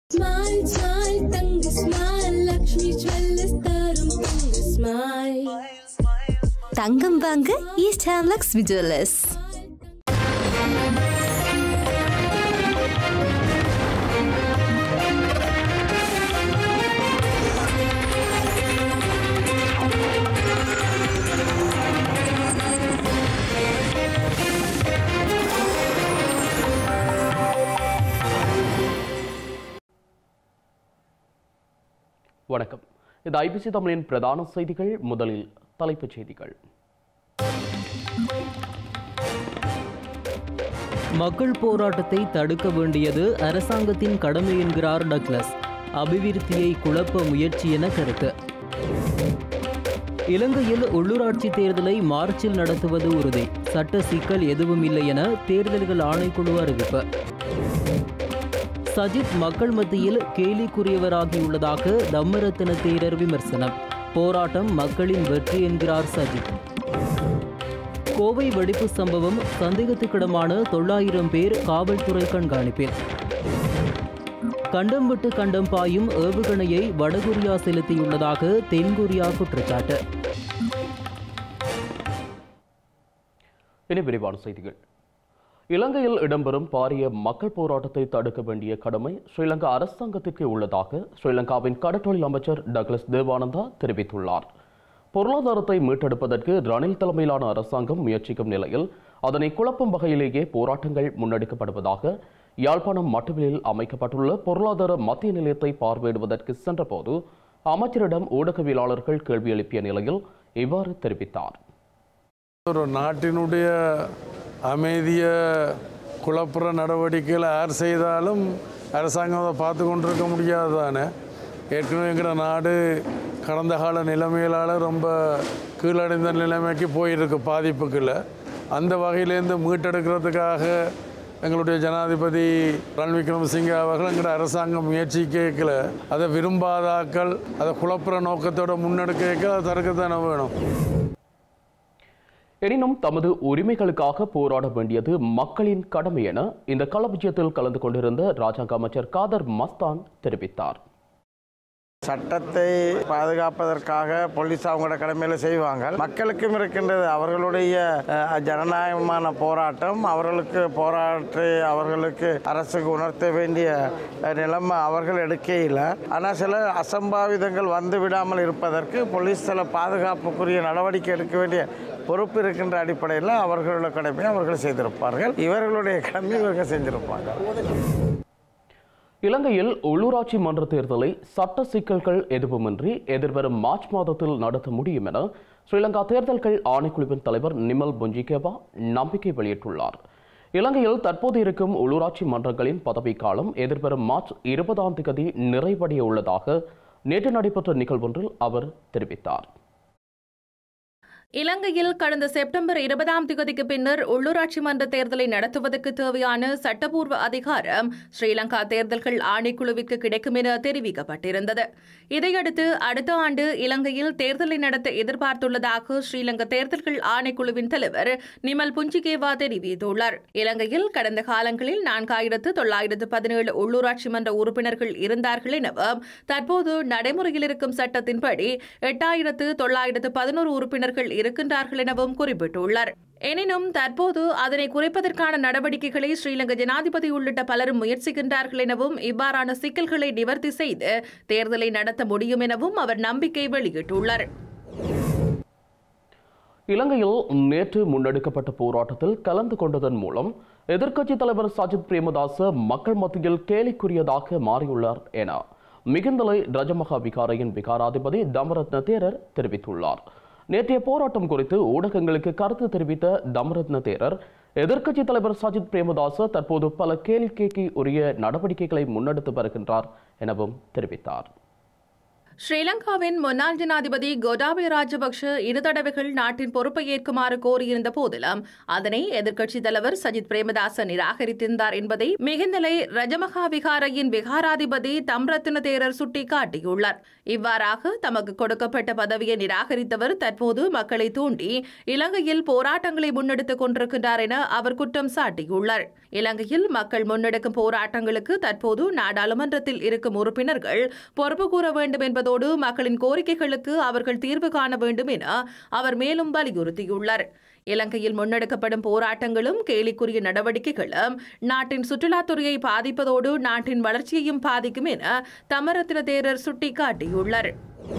Smile, smile, தங்க smile, Lakshmi jewellers தரும் தங்க smile. தங்கம் வாங்க ஈஸ்ட் ஹேம் லக்ஷ்மி ஜுவல்லர்ஸ் வணக்கம் இது ஐபிசி தமிழின் பிரதான செய்திகள் முதலில் தலைப்புச் செய்திகள் மக்கள் போராட்டத்தை தடுக்க வேண்டியது அரசாங்கத்தின் கடமை என்கிறார் டக்ளஸ் அபிவிருத்தியை குழப்ப முயற்சி என கருத்து இலங்கையில் உள்ளூராட்சி தேர்தலை மார்ச்சில் நடத்துவது உறுதி சட்ட சிக்கல் எதுவும் இல்லை என தேர்தல்கள் ஆணைக்குழு அறிவிப்பு சஜித் மக்கள் மத்தியில் கேலிக்குரியவராகியுள்ளதாக தம்மரத்தின தேரர் விமர்சனம் போராட்டம் மக்களின் வெற்றி என்கிறார் சஜித் கோவை வெடிப்பு சம்பவம் சந்தேகத்துக்கிடமான தொள்ளாயிரம் பேர் காவல்துறை கண்காணிப்பில் கண்டம் விட்டு கண்டம் பாயும் ஏவுகணையை வடகொரியா செலுத்தியுள்ளதாக தென்கொரியா குற்றச்சாட்டு இனி விரிவான செய்திகள் இலங்கையில் இடம்பெறும் பாரிய மக்கள் போராட்டத்தை தடுக்க வேண்டிய கடமை ஸ்ரீலங்கா அரசாங்கத்திற்கு உள்ளதாக ஸ்ரீலங்காவின் கடற்றொழில் அமைச்சர் டக்ளஸ் தேவானந்தா தெரிவித்துள்ளார் பொருளாதாரத்தை மீட்டெடுப்பதற்கு ரணில் தலைமையிலான அரசாங்கம் முயற்சிக்கும் நிலையில் அதனை குழப்பும் வகையிலேயே போராட்டங்கள் முன்னெடுக்கப்படுவதாக யாழ்ப்பாணம் மட்டுவிலில் அமைக்கப்பட்டுள்ள பொருளாதார மத்திய நிலையத்தை பார்வையிடுவதற்கு சென்றபோது அமைச்சரிடம் ஊடகவியலாளர்கள் கேள்வி எழுப்பிய நிலையில் இவ்வாறு தெரிவித்தார் ஒரு நாட்டினுடைய அமைதிய குழப்புற நடவடிக்கைகள் யார் செய்தாலும் அரசாங்கம் அதை பார்த்து கொண்டிருக்க முடியாது தானே ஏற்கனவே எங்களோட நாடு கடந்த கால நிலைமைகளால் ரொம்ப கீழடைந்த நிலைமைக்கு போயிருக்கு பாதிப்புக்குள்ள அந்த வகையிலேருந்து மீட்டெடுக்கிறதுக்காக எங்களுடைய ஜனாதிபதி ரணில் விக்ரமசிங்கே அவர்கள் எங்களோட அரசாங்கம் முயற்சி கேட்கல அதை விரும்பாதாக்கள் அதை குழப்புற நோக்கத்தோட முன்னெடுக்க அதை தடுக்கத்தானே வேணும் எனினும் தமது உரிமைகளுக்காக போராட வேண்டியது மக்களின் கடமை என இந்த களபட்சத்தில் கலந்து கொண்டிருந்த ராஜாங்க அமைச்சர் காதர் மஸ்தான் தெரிவித்தார் சட்டத்தை பாதுகாப்பதற்காக போலீஸ் அவங்களோட கடமையில செய்வாங்க மக்களுக்கும் இருக்கின்றது அவர்களுடைய அஹ், ஜனநாயகமான போராட்டம் அவர்களுக்கு போராற்றி அவர்களுக்கு அரசுக்கு உணர்த்த வேண்டிய அஹ், நிலைமை அவர்கள் எடுக்கையில் ஆனால் சில அசம்பாவிதங்கள் வந்து விடாமல் இருப்பதற்கு போலீஸ் சில பாதுகாப்புக்குரிய நடவடிக்கை எடுக்க வேண்டிய பொறுப்பு இருக்கின்ற அடிப்படையில் அவர்களுடைய கடமையை அவர்கள் செய்திருப்பார்கள் இவர்களுடைய கடமை இவர்கள் செஞ்சிருப்பாங்க இலங்கையில் உள்ளூராட்சி மன்ற தேர்தலை சட்ட சிக்கல்கள் எதுவுமின்றி எதிர்வரும் மார்ச் மாதத்தில் நடத்த முடியும் என ஸ்ரீலங்கா தேர்தல்கள் ஆணைக்குழுவின் தலைவர் நிமல் பொஞ்சிகேவா நம்பிக்கை வெளியிட்டுள்ளார் இலங்கையில் தற்போது இருக்கும் உள்ளூராட்சி மன்றங்களின் பதவிக்காலம் எதிர்வரும் மார்ச் இருபதாம் தேதி நிறைவடைய உள்ளதாக நேற்று நடைபெற்ற நிகழ்வொன்றில் அவர் தெரிவித்தார் இலங்கையில் கடந்த செப்டம்பர் இருபதாம் தேதிக்கு பின்னர் உள்ளூராட்சி மன்ற தேர்தலை நடத்துவதற்கு தேவையான சட்டப்பூர்வ அதிகாரம் ஸ்ரீலங்கா தேர்தல்கள் ஆணைக்குழுவிற்கு கிடைக்கும் என தெரிவிக்கப்பட்டிருந்தது இதையடுத்து அடுத்த ஆண்டு இலங்கையில் தேர்தலை நடத்த எதிர்பார்த்துள்ளதாக ஸ்ரீலங்கா தேர்தல்கள் ஆணைக்குழுவின் தலைவர் நிமல் புஞ்சிகேவா தெரிவித்துள்ளார் இலங்கையில் கடந்த காலங்களில் நான்காயிரத்து தொள்ளாயிரத்து பதினேழு உள்ளூராட்சி மன்ற உறுப்பினர்கள் இருந்தார்கள் எனவும் தற்போது நடைமுறையில் இருக்கும் சட்டத்தின்படி எட்டாயிரத்து தொள்ளாயிரத்து பதினோரு உறுப்பினர்கள் இருக்கின்றார்கள் எனவும் குறிப்பிட்டுள்ளார் எனினும் தற்போது அதனை குறைப்பதற்கான நடவடிக்கைகளை ஸ்ரீலங்கா ஜனாதிபதி உள்ளிட்ட பலரும் முயற்சிக்கின்றார்கள் எனவும் இவ்வாறான சிக்கல்களை நிவர்த்தி செய்து தேர்தலை நடத்த முடியும் எனவும் அவர் நம்பிக்கை வெளியிட்டுள்ளார் இலங்கையில் நேற்று முன்னெடுக்கப்பட்ட போராட்டத்தில் கலந்து கொண்டதன் மூலம் எதிர்க்கட்சித் தலைவர் சஜித் பிரேமதாச மக்கள் மத்தியில் கேலிக்குரியதாக மாறியுள்ளார் என மிகுந்தலை ரஜமகா விகாரையின் விகாராதிபதி தமரத்ன தேரர் தெரிவித்துள்ளார் நேற்றைய போராட்டம் குறித்து ஊடகங்களுக்கு கருத்து தெரிவித்த தமரத்ன தேரர் எதிர்க்கட்சித் தலைவர் சஜித் பிரேமதாச தற்போது பல கேளிக்கைக்கு உரிய நடவடிக்கைகளை முன்னெடுத்து வருகின்றார் எனவும் தெரிவித்தார் ஸ்ரீலங்காவின் முன்னாள் ஜனாதிபதி கோட்டாபய ராஜபக்ஷ இரு தடவைகள் நாட்டின் பொறுப்பை ஏற்குமாறு கோரியிருந்த போதிலும் அதனை எதிர்க்கட்சித் தலைவர் சஜித் பிரேமதாச நிராகரித்திருந்தார் என்பதை மிகுந்தலை ரஜமகா விகாரையின் விகாராதிபதி தம்ரத்ன தேரர் சுட்டிக்காட்டியுள்ளார் இவ்வாறாக தமக்கு கொடுக்கப்பட்ட பதவியை நிராகரித்தவர் தற்போது மக்களை தூண்டி இலங்கையில் போராட்டங்களை முன்னெடுத்துக் கொண்டிருக்கின்றார் என அவர் குற்றம் சாட்டியுள்ளார் இலங்கையில் மக்கள் முன்னெடுக்கும் போராட்டங்களுக்கு தற்போது நாடாளுமன்றத்தில் இருக்கும் உறுப்பினர்கள் பொறுப்பு கூற வேண்டும் என்பதோடு மக்களின் கோரிக்கைகளுக்கு அவர்கள் தீர்வு காண வேண்டும் என அவர் மேலும் வலியுறுத்தியுள்ளார் இலங்கையில் முன்னெடுக்கப்படும் போராட்டங்களும் கேலிக்குரிய நடவடிக்கைகளும் நாட்டின் சுற்றுலாத்துறையை பாதிப்பதோடு நாட்டின் வளர்ச்சியையும் பாதிக்கும் என தமரத்ன தேரர் சுட்டிக்காட்டியுள்ளார்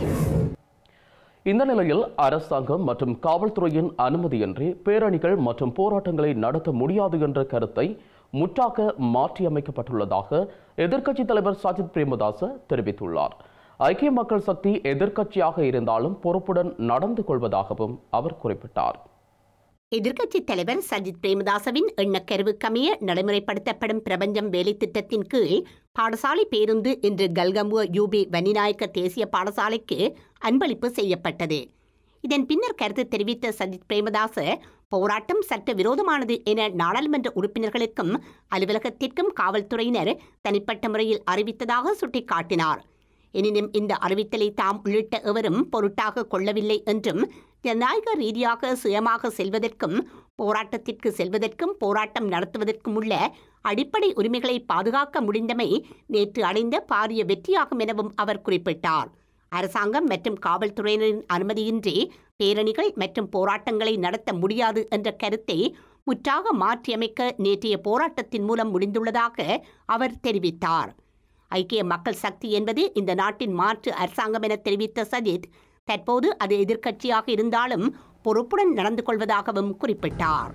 இந்த நிலையில் அரசாங்கம் மற்றும் காவல்துறையின் அனுமதியின்றி பேரணிகள் மற்றும் போராட்டங்களை நடத்த முடியாது என்ற கருத்தை முற்றாக மாற்றியமைக்கப்பட்டுள்ளதாக எதிர்க்கட்சித் தலைவர் சஜித் பிரேமதாச தெரிவித்துள்ளார் ஐக்கிய மக்கள் சக்தி எதிர்க்கட்சியாக இருந்தாலும் பொறுப்புடன் நடந்து கொள்வதாகவும் அவர் குறிப்பிட்டார் எதிர்க்கட்சித் தலைவர் சஜித் பிரேமதாசவின் எண்ணக்கருவுக்கமைய நடைமுறைப்படுத்தப்படும் பிரபஞ்சம் வேலை திட்டத்தின் கீழ் பாடசாலை பேருந்து இன்று கல்கமுவ யூபி வன்னிநாயக்க தேசிய பாடசாலைக்கு அன்பளிப்பு செய்யப்பட்டது இதன் பின்னர் கருத்து தெரிவித்த சஜித் பிரேமதாச போராட்டம் சட்ட விரோதமானது என நாடாளுமன்ற உறுப்பினர்களுக்கும் அலுவலகத்திற்கும் காவல்துறையினர் தனிப்பட்ட முறையில் அறிவித்ததாக சுட்டிக்காட்டினார் எனினும் இந்த அறிவித்தலை தாம் உள்ளிட்ட எவரும் பொருட்டாக கொள்ளவில்லை என்றும் ஜனநாயக ரீதியாக சுயமாக செல்வதற்கும் போராட்டத்திற்கு செல்வதற்கும் போராட்டம் நடத்துவதற்கும் உள்ள அடிப்படை உரிமைகளை பாதுகாக்க முடிந்தமை நேற்று அடைந்த பாரிய வெற்றியாகும் எனவும் அவர் குறிப்பிட்டார் அரசாங்கம் மற்றும் காவல்துறையினரின் அனுமதியின்றி பேரணிகள் மற்றும் போராட்டங்களை நடத்த முடியாது என்ற கருத்தை முற்றாக மாற்றியமைக்க நேற்றைய போராட்டத்தின் மூலம் முடிந்துள்ளதாக அவர் தெரிவித்தார் ஐக்கிய மக்கள் சக்தி என்பது இந்த நாட்டின் மாற்று அரசாங்கம் என தெரிவித்த சஜித் தற்போது அது எதிர்க்கட்சியாக இருந்தாலும் பொறுப்புடன் நடந்து கொள்வதாகவும் குறிப்பிட்டார்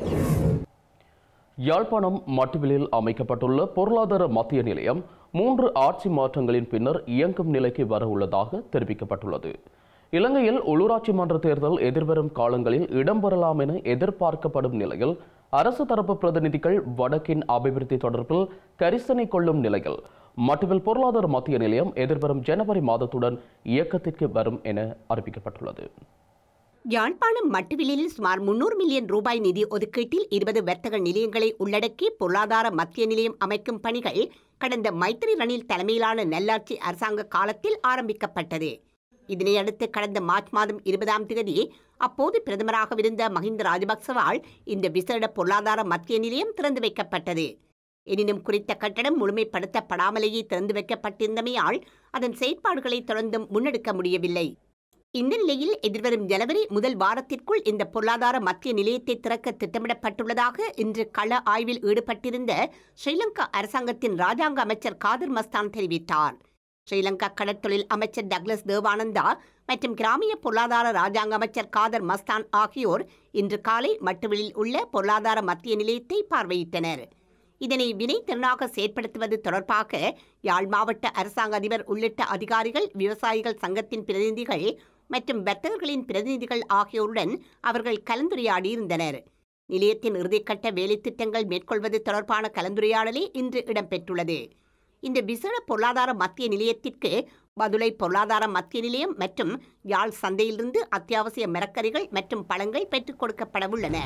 யாழ்ப்பாணம் மட்டுவிலில் அமைக்கப்பட்டுள்ள பொருளாதார மத்திய நிலையம் மூன்று ஆட்சி மாற்றங்களின் பின்னர் இயங்கும் நிலைக்கு வர உள்ளதாக தெரிவிக்கப்பட்டுள்ளது இலங்கையில் உள்ளூராட்சி மன்ற தேர்தல் எதிர்வரும் காலங்களில் இடம்பெறலாம் என எதிர்பார்க்கப்படும் நிலையில் அரசு தரப்பு பிரதிநிதிகள் வடக்கின் அபிவிருத்தி தொடர்பில் கரிசனை கொள்ளும் நிலையில் மட்டுவில் பொருளாதார மத்திய நிலையம் எதிர்வரும் ஜனவரி மாதத்துடன் இயக்கத்திற்கு வரும் என அறிவிக்கப்பட்டுள்ளது யாழ்ப்பாணம் மட்டுவிலில் சுமார் முன்னூறு மில்லியன் ரூபாய் நிதி ஒதுக்கீட்டில் இருபது வர்த்தக நிலையங்களை உள்ளடக்கி பொருளாதார மத்திய நிலையம் அமைக்கும் பணிகள் கடந்த மைத்திரி ரணில் தலைமையிலான நல்லாட்சி அரசாங்க காலத்தில் ஆரம்பிக்கப்பட்டது இதனையடுத்து கடந்த மார்ச் மாதம் இருபதாம் தேதி அப்போது பிரதமராகவிருந்த மஹிந்த ராஜபக்சவால் இந்த விசேட பொருளாதார மத்திய நிலையம் திறந்து வைக்கப்பட்டது எனினும் குறித்த கட்டடம் முழுமைப்படுத்தப்படாமலேயே திறந்து வைக்கப்பட்டிருந்தமையால் அதன் செயற்பாடுகளை தொடர்ந்தும் முன்னெடுக்க முடியவில்லை இந்த நிலையில் எதிர்வரும் ஜனவரி முதல் வாரத்திற்குள் இந்த பொருளாதார மத்திய நிலையத்தை திறக்க திட்டமிடப்பட்டுள்ளதாக இன்று கள ஆய்வில் ஈடுபட்டிருந்த ஸ்ரீலங்கா அரசாங்கத்தின் ராஜாங்க அமைச்சர் காதர் மஸ்தான் தெரிவித்தார் ஸ்ரீலங்கா கடற்தொழில் அமைச்சர் டக்ளஸ் தேவானந்தா மற்றும் கிராமிய பொருளாதார ராஜாங்க அமைச்சர் காதர் மஸ்தான் ஆகியோர் இன்று காலை மட்டுவிலில் உள்ள பொருளாதார மத்திய நிலையத்தை பார்வையிட்டனர் இதனை வினைத்திறனாக செயற்படுத்துவது தொடர்பாக யாழ் மாவட்ட அரசாங்க அதிபர் உள்ளிட்ட அதிகாரிகள் விவசாயிகள் சங்கத்தின் பிரதிநிதிகள் மற்றும் வர்த்தகர்களின் பிரதிநிதிகள் ஆகியோருடன் அவர்கள் கலந்துரையாடியிருந்தனர் நிலையத்தின் இறுதிக்கட்ட வேலைத்திட்டங்கள் மேற்கொள்வது தொடர்பான கலந்துரையாடலே இன்று இடம்பெற்றுள்ளது இந்த விசேட பொருளாதார மத்திய நிலையத்திற்கு பதுளை பொருளாதார மத்திய நிலையம் மற்றும் யாழ் சந்தையிலிருந்து அத்தியாவசிய மரக்கறிகள் மற்றும் பழங்கள் பெற்றுக் கொடுக்கப்படவுள்ளன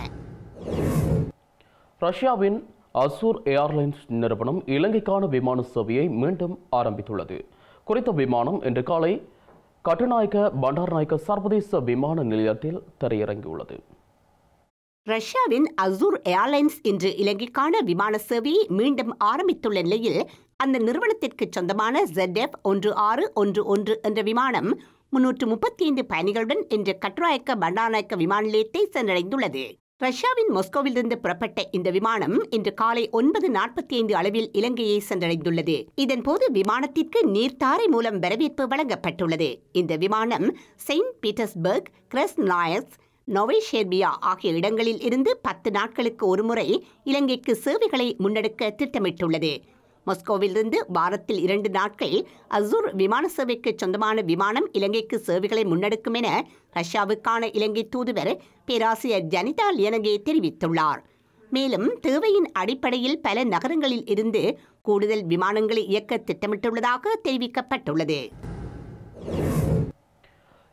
ரஷ்யாவின் அசூர் ஏர்லைன்ஸ் நிறுவனம் இலங்கைக்கான விமான சேவையை மீண்டும் ஆரம்பித்துள்ளது குறித்த விமானம் இன்று காலை கட்டுநாயக்க பண்டார்நாயக்க சர்வதேச விமான நிலையத்தில் தரையிறங்கியுள்ளது ரஷ்யாவின் அசூர் ஏர்லைன்ஸ் இன்று இலங்கைக்கான விமான சேவையை மீண்டும் ஆரம்பித்துள்ள நிலையில் அந்த நிறுவனத்திற்கு சொந்தமான ZF ஒன்று ஆறு ஒன்று ஒன்று என்ற விமானம் முன்னூற்று முப்பத்தி ஐந்து பயணிகளுடன் இன்று கட்டுநாயக்க பண்டாநாயக்க விமான நிலையத்தை சென்றடைந்துள்ளது ரஷ்யாவின் மொஸ்கோவிலிருந்து புறப்பட்ட இந்த விமானம் இன்று காலை ஒன்பது நாற்பத்தி ஐந்து அளவில் இலங்கையை சென்றடைந்துள்ளது இதன்போது விமானத்திற்கு நீர்த்தாரை மூலம் வரவேற்பு வழங்கப்பட்டுள்ளது இந்த விமானம் செயின்ட் பீட்டர்ஸ்பர்க் கிரஸ் நாயஸ் நொவைஷேர்பியா ஆகிய இடங்களில் இருந்து பத்து நாட்களுக்கு ஒருமுறை இலங்கைக்கு சேவைகளை முன்னெடுக்க திட்டமிட்டுள்ளது மொஸ்கோவிலிருந்து வாரத்தில் இரண்டு நாட்கள் அசூர் விமான சேவைக்கு சொந்தமான விமானம் இலங்கைக்கு சேவைகளை முன்னெடுக்கும் என ரஷ்யாவுக்கான இலங்கை தூதுவர் பேராசிரியர் ஜனிதா லியனகே தெரிவித்துள்ளார் மேலும் தேவையின் அடிப்படையில் பல நகரங்களில் இருந்து கூடுதல் விமானங்களை இயக்க திட்டமிட்டுள்ளதாக தெரிவிக்கப்பட்டுள்ளது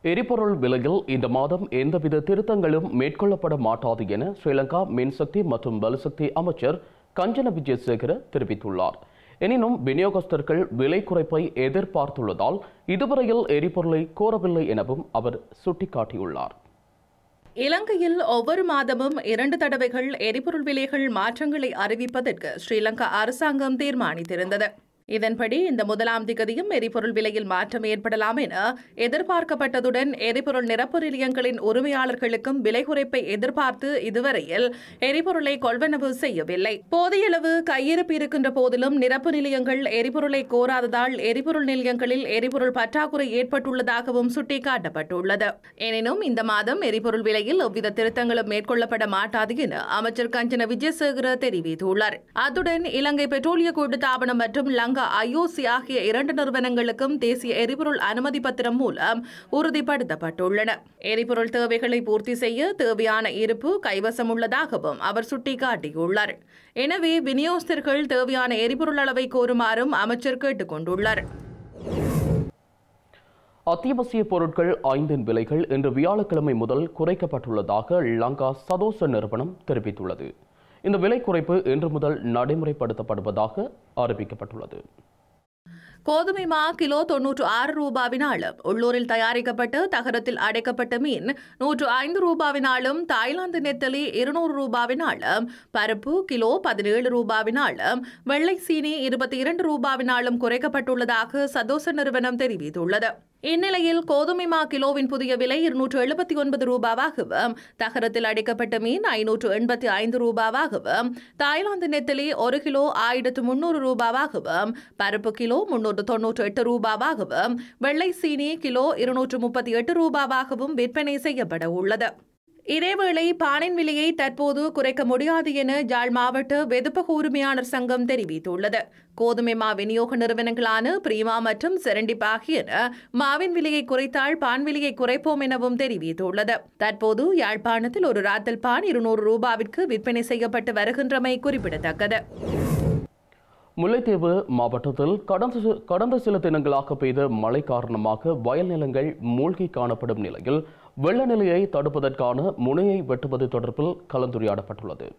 எரிபொருள் விலையில் இந்த மாதம் எந்தவித திருத்தங்களும் மேற்கொள்ளப்பட மாட்டாது என ஸ்ரீலங்கா மின்சக்தி மற்றும் பலுசக்தி அமைச்சர் கஞ்சன விஜயசேகர தெரிவித்துள்ளார் எனினும் விநியோகஸ்தர்கள் விலை குறைப்பை எதிர்பார்த்துள்ளதால் இதுவரையில் எரிபொருளை கோரவில்லை எனவும் அவர் சுட்டிக்காட்டியுள்ளார் இலங்கையில் ஒவ்வொரு மாதமும் இரண்டு தடவைகள் எரிபொருள் விலைகள் மாற்றங்களை அறிவிப்பதற்கு ஸ்ரீலங்கா அரசாங்கம் தீர்மானித்திருந்தது இதன்படி இந்த முதலாம் திகதியும் எரிபொருள் விலையில் மாற்றம் ஏற்படலாம் என எதிர்பார்க்கப்பட்டதுடன் எரிபொருள் நிரப்பு நிலையங்களின் உரிமையாளர்களுக்கும் விலை குறைப்பை எதிர்பார்த்து இதுவரையில் எரிபொருளை கொள்வனவு செய்யவில்லை போதிய அளவு கையிருப்பு இருக்கின்ற போதிலும் நிரப்பு நிலையங்கள் எரிபொருளை கோராததால் எரிபொருள் நிலையங்களில் எரிபொருள் பற்றாக்குறை ஏற்பட்டுள்ளதாகவும் சுட்டிக்காட்டப்பட்டுள்ளது எனினும் இந்த மாதம் எரிபொருள் விலையில் எவ்வித திருத்தங்களும் மேற்கொள்ளப்பட மாட்டாது என அமைச்சர் கஞ்சன விஜயசேகர தெரிவித்துள்ளார் அத்துடன் இலங்கை பெட்ரோலிய கூட்டுத்தாபனம் மற்றும் லங்கா ஐஓசி ஆகிய இரண்டு நிறுவனங்களுக்கும் தேசிய எரிபொருள் அனுமதி பத்திரம் மூலம் உறுதிப்படுத்தப்பட்டுள்ளன எரிபொருள் தேவைகளை பூர்த்தி செய்ய தேவையான இருப்பு கைவசம் உள்ளதாகவும் அவர் சுட்டிக்காட்டியுள்ளார் எனவே விநியோகஸ்தர்கள் தேவையான எரிபொருள் அளவை கோருமாறும் அமைச்சர் கேட்டுக் கொண்டுள்ளார் அத்தியாவசிய பொருட்கள் ஐந்தின் விலைகள் இன்று வியாழக்கிழமை முதல் குறைக்கப்பட்டுள்ளதாக லங்கா சதோச நிறுவனம் தெரிவித்துள்ளது இந்த விலை குறைப்பு இன்று முதல் நடைமுறைப்படுத்தப்படுவதாக அறிவிக்கப்பட்டுள்ளது கோதுமை மா கிலோ தொன்னூற்று ஆறு ரூபாவினாலும் உள்ளூரில் தயாரிக்கப்பட்டு தகரத்தில் அடைக்கப்பட்ட மீன் நூற்று ஐந்து ரூபாவினாலும் தாய்லாந்து நெத்தலி இருநூறு ரூபாவினாலும் பருப்பு கிலோ பதினேழு ரூபாவினாலும் வெள்ளை சீனி இருபத்தி இரண்டு ரூபாவினாலும் குறைக்கப்பட்டுள்ளதாக சதோச நிறுவனம் தெரிவித்துள்ளது இந்நிலையில் கோதுமை மா கிலோவின் புதிய விலை இருநூற்று எழுபத்தி ஒன்பது ரூபாவாகவும் தகரத்தில் அடைக்கப்பட்ட மீன் ஐநூற்று எண்பத்தி ஐந்து ரூபாவாகவும் தாய்லாந்து நெத்தலி ஒரு கிலோ ஆயிரத்து முன்னூறு ரூபாவாகவும் பருப்பு கிலோ முன்னூற்று தொன்னூற்று எட்டு ரூபாவாகவும் வெள்ளை சீனி கிலோ இருநூற்று முப்பத்தி எட்டு ரூபாவாகவும் விற்பனை செய்யப்பட உள்ளது இதேவேளை பானின் விலையை தற்போது குறைக்க முடியாது என ஜாழ் மாவட்ட வெதுப்பக உரிமையாளர் சங்கம் தெரிவித்துள்ளது கோதுமை மா விநியோக நிறுவனங்களான பிரீமா மற்றும் செரண்டிப் ஆகியன மாவின் விலையை குறைத்தால் பான் விலையை குறைப்போம் எனவும் தெரிவித்துள்ளது தற்போது யாழ்ப்பாணத்தில் ஒரு ராத்தல் பான் இருநூறு ரூபாவிற்கு விற்பனை செய்யப்பட்டு வருகின்றமை குறிப்பிடத்தக்கது முல்லைத்தீவு மாவட்டத்தில் கடந்த சி- கடந்த சில தினங்களாக பெய்த மழை காரணமாக வயல் நிலங்கள் மூழ்கி காணப்படும் நிலையில் வெள்ள நிலையை தடுப்பதற்கான முனையை வெட்டுவது தொடர்பில் கலந்துரையாடப்பட்டுள்ளது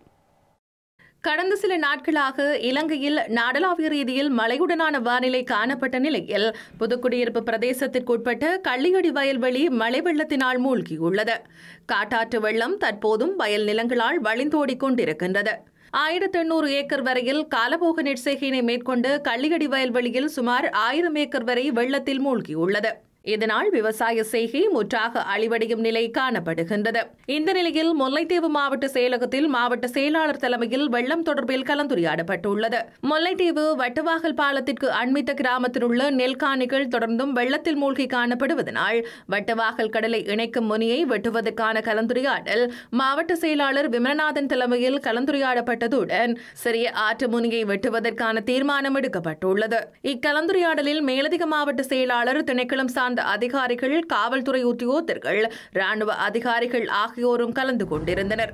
கடந்த சில நாட்களாக இலங்கையில் நாடளாவிய ரீதியில் மழையுடனான வானிலை காணப்பட்ட நிலையில் புதுக்குடியிருப்பு பிரதேசத்திற்குட்பட்ட கள்ளியடி வயல்வெளி மழை வெள்ளத்தினால் மூழ்கியுள்ளது காட்டாற்று வெள்ளம் தற்போதும் வயல் நிலங்களால் வழிந்தோடிக் கொண்டிருக்கின்றது ஆயிரத்தி எண்ணூறு ஏக்கர் வரையில் காலபோக நெற்செய்கையினை மேற்கொண்டு கள்ளியடி வயல்வெளியில் சுமார் ஆயிரம் ஏக்கர் வரை வெள்ளத்தில் மூழ்கியுள்ளது இதனால் விவசாய செய்கை முற்றாக அழிவடையும் நிலை காணப்படுகின்றது இந்த நிலையில் முல்லைத்தீவு மாவட்ட செயலகத்தில் மாவட்ட செயலாளர் தலைமையில் வெள்ளம் தொடர்பில் கலந்துரையாடப்பட்டுள்ளது முல்லைத்தீவு வட்டவாகல் பாலத்திற்கு அண்மித்த கிராமத்தில் உள்ள நெல்காணிகள் தொடர்ந்தும் வெள்ளத்தில் மூழ்கி காணப்படுவதனால் வட்டவாகல் கடலை இணைக்கும் முனியை வெட்டுவதற்கான கலந்துரையாடல் மாவட்ட செயலாளர் விமலநாதன் தலைமையில் கலந்துரையாடப்பட்டதுடன் சிறிய ஆற்று முனியை வெட்டுவதற்கான தீர்மானம் எடுக்கப்பட்டுள்ளது இக்கலந்துரையாடலில் மேலதிக மாவட்ட செயலாளர் திணைக்களம் சார்ந்த அதிகாரிகள் காவல்துறை உத்தியோகத்தர்கள் ராணுவ அதிகாரிகள் ஆகியோரும் கலந்து கொண்டிருந்தனர்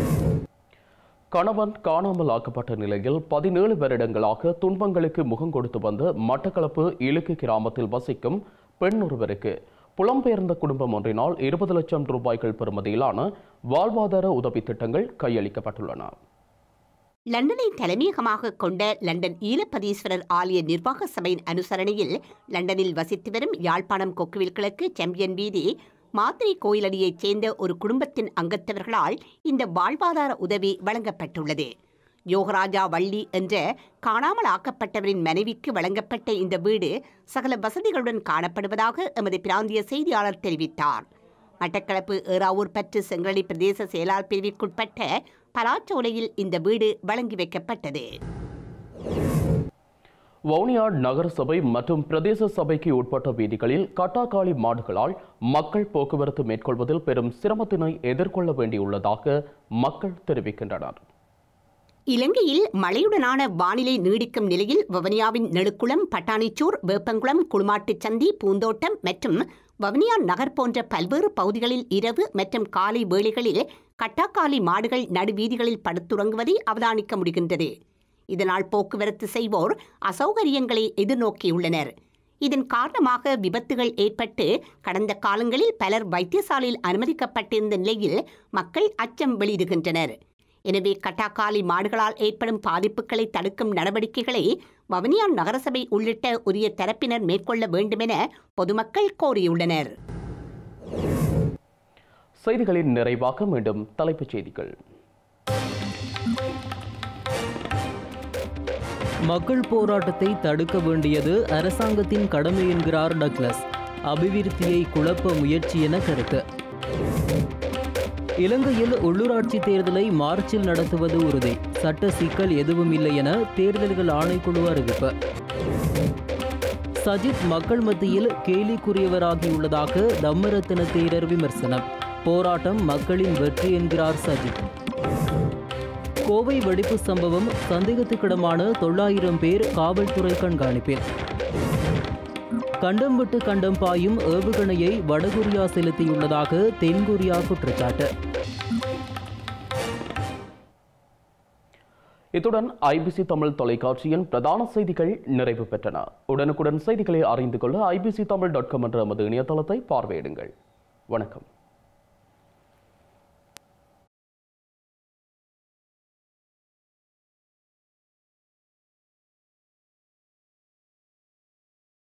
கணவன் காணாமல் ஆக்கப்பட்ட நிலையில் பதினேழு வருடங்களாக துன்பங்களுக்கு முகம் கொடுத்து வந்த மட்டக்களப்பு இலுக்கு கிராமத்தில் வசிக்கும் பெண் ஒருவருக்கு புலம்பெயர்ந்த குடும்பம் ஒன்றினால் இருபது லட்சம் ரூபாய்கள் பெறுமதியிலான வாழ்வாதார உதவி திட்டங்கள் கையளிக்கப்பட்டுள்ளன லண்டனை தலைமையகமாக கொண்ட லண்டன் ஈழப்பதீஸ்வரர் ஆலய நிர்வாக சபையின் அனுசரணையில் லண்டனில் வசித்து வரும் யாழ்ப்பாணம் கொக்குவில் கிழக்கு சாம்பியன் வீதி மாத்திரை கோயிலடியைச் சேர்ந்த ஒரு குடும்பத்தின் அங்கத்தவர்களால் இந்த வாழ்வாதார உதவி வழங்கப்பட்டுள்ளது யோகராஜா வள்ளி என்ற காணாமல் ஆக்கப்பட்டவரின் மனைவிக்கு வழங்கப்பட்ட இந்த வீடு சகல வசதிகளுடன் காணப்படுவதாக எமது பிராந்திய செய்தியாளர் தெரிவித்தார் மட்டக்களப்பு ஏறாவூர் பற்று செங்கலடி பிரதேச செயலாளர் பிரிவிற்குட்பட்ட பலாச்சோலையில் இந்த வீடு வழங்கி வைக்கப்பட்டது வவுனியா நகர சபை மற்றும் பிரதேச சபைக்கு உட்பட்ட வீதிகளில் கட்டாக்காளி மாடுகளால் மக்கள் போக்குவரத்து மேற்கொள்வதில் பெரும் சிரமத்தினை எதிர்கொள்ள வேண்டியுள்ளதாக மக்கள் தெரிவிக்கின்றனர் இலங்கையில் மழையுடனான வானிலை நீடிக்கும் நிலையில் வவுனியாவின் நெடுக்குளம் பட்டாணிச்சூர் வேப்பங்குளம் குளுமாட்டுச் சந்தி பூந்தோட்டம் மற்றும் வவுனியா நகர் போன்ற பல்வேறு பகுதிகளில் இரவு மற்றும் காலை வேளைகளில் கட்டாக்காலி மாடுகள் நடுவீதிகளில் படுத்துறங்குவதை அவதானிக்க முடிகின்றது இதனால் போக்குவரத்து செய்வோர் அசௌகரியங்களை எதிர்நோக்கியுள்ளனர் இதன் காரணமாக விபத்துகள் ஏற்பட்டு கடந்த காலங்களில் பலர் வைத்தியசாலையில் அனுமதிக்கப்பட்டிருந்த நிலையில் மக்கள் அச்சம் வெளியிடுகின்றனர் எனவே கட்டாக்காலி மாடுகளால் ஏற்படும் பாதிப்புகளை தடுக்கும் நடவடிக்கைகளை வவுனியா நகரசபை உள்ளிட்ட உரிய தரப்பினர் மேற்கொள்ள வேண்டுமென பொதுமக்கள் கோரியுள்ளனர் செய்திகளின் நிறைவாக மீண்டும் தலைப்புச் செய்திகள் மக்கள் போராட்டத்தை தடுக்க வேண்டியது அரசாங்கத்தின் கடமை என்கிறார் டக்ளஸ் அபிவிருத்தியை குழப்ப முயற்சி என கருத்து இலங்கையில் உள்ளூராட்சி தேர்தலை மார்ச்சில் நடத்துவது உறுதி சட்ட சிக்கல் எதுவும் இல்லை என தேர்தல்கள் ஆணைக்குழு அறிவிப்பு சஜித் மக்கள் மத்தியில் கேலிக்குரியவராகியுள்ளதாக தம்மரத்தின தேரர் விமர்சனம் போராட்டம் மக்களின் வெற்றி என்கிறார் சஜித் கோவை வெடிப்பு சம்பவம் சந்தேகத்துக்கிடமான தொள்ளாயிரம் பேர் காவல்துறை கண்காணிப்பில் கண்டம் விட்டு கண்டம் பாயும் ஏவுகணையை வடகொரியா செலுத்தியுள்ளதாக தென்கொரியா குற்றச்சாட்டு இத்துடன் ஐபிசி தமிழ் தொலைக்காட்சியின் பிரதான செய்திகள் நிறைவு பெற்றன உடனுக்குடன் செய்திகளை அறிந்து கொள்ள ஐபிசி தமிழ் டாட் காம் என்ற நமது இணையதளத்தை பார்வையிடுங்கள் வணக்கம்